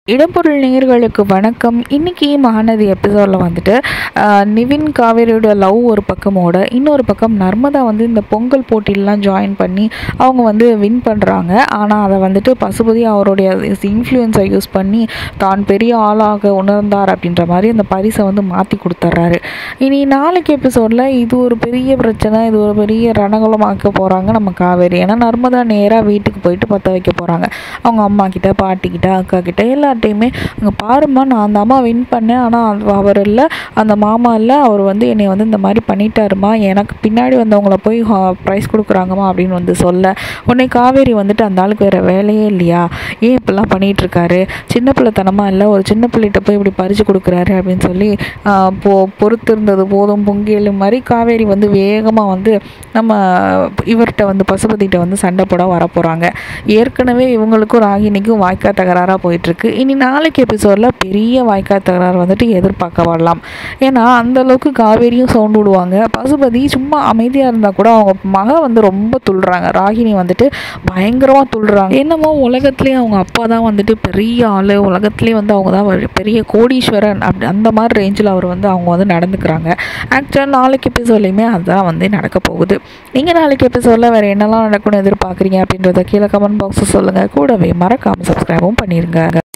இடம்பொருள் நேயர்களுக்கு வணக்கம் இன்னைக்கு மகாநதி எபிசோடில் வந்துட்டு ஆஹ், நிவின் காவேரியோட லவ் ஒரு பக்கமோட இன்னொரு பக்கம் நர்மதா வந்து இந்த பொங்கல் போட்டியிலலாம் ஜாயின் பண்ணி அவங்க வந்து வின் பண்ணுறாங்க ஆனால் அதை வந்துட்டு பசுபதி அவருடைய இன்ஃப்ளூயன்ஸை யூஸ் பண்ணி தான் பெரிய ஆளாக உணர்ந்தார் அப்படின்ற மாதிரி அந்த பரிசை வந்து மாற்றி கொடுத்துட்றாரு இனி நாளைக்கு எபிசோடில் இது ஒரு பெரிய பிரச்சனை இது ஒரு பெரிய ரணகுலமாக்க போகிறாங்க நம்ம காவேரி ஏன்னா நர்மதா நேராக வீட்டுக்கு போயிட்டு பற்ற வைக்க போகிறாங்க அவங்க அம்மா கிட்ட பாட்டி கிட்ட அக்கா கிட்ட எல்லார்ட்டையுமே அங்கே பாரும்மா நான் அந்த அம்மா வின் பண்ணேன் ஆனால் அவர் இல்லை அந்த மாமா இல்லை அவர் வந்து என்னை வந்து இந்த மாதிரி பண்ணிட்டாருமா எனக்கு பின்னாடி வந்தவங்கள போய் ப்ரைஸ் கொடுக்குறாங்கம்மா அப்படின்னு வந்து சொல்ல உடனே காவேரி வந்துட்டு அந்த ஆளுக்கு வேறு வேலையே இல்லையா ஏன் இப்படிலாம் பண்ணிட்டு இருக்காரு சின்ன பிள்ளைத்தனமாக இல்லை ஒரு சின்ன பிள்ளைகிட்ட போய் இப்படி பறித்து கொடுக்குறாரு அப்படின்னு சொல்லி ஆஹ், பொ பொறுத்திருந்தது போதும் பொங்கியல் மாதிரி காவேரி வந்து வேகமாக வந்து நம்ம இவர்கிட்ட வந்து பசுபதிகிட்ட வந்து சண்டை போட வரப்போகிறாங்க ஏற்கனவே இவங்களுக்கும் ராகினிக்கும் வாய்க்கா தகராறாக போயிட்டுருக்கு இனி நாளைக்கு எபிசோடில் பெரிய வாய்க்கா தகராறு வந்துட்டு எதிர்பார்க்க வரலாம் ஏன்னா அந்த அளவுக்கு காவேரியும் சவுண்ட் விடுவாங்க பசுபதி சும்மா அமைதியாக இருந்தால் கூட அவங்க மக வந்து ரொம்ப துள்ளுறாங்க ராகினி வந்துட்டு பயங்கரமாக துள்ளுறாங்க என்னமோ உலகத்துலேயே அவங்க அப்பா தான் வந்துட்டு பெரிய ஆள் உலகத்துலேயே வந்து அவங்க தான் ஒரு பெரிய கோடீஸ்வரன் அப்படி அந்த மாதிரி ரேஞ்சில் அவர் வந்து அவங்க வந்து நடந்துக்கிறாங்க ஆக்சுவலாக நாளைக்கு எபிசோட்லேயுமே அதுதான் வந்து நடக்க போகுது நீங்கள் நாளைக்கு எபிசோடில் வேறு என்னெல்லாம் நடக்கும்னு எதிர்பார்க்குறீங்க அப்படின்றத கீழே கமெண்ட் பாக்ஸில் சொல்லுங்கள் கூடவே மறக்காமல் சப்ஸ்கிரைபும் பண்ணிடுங்க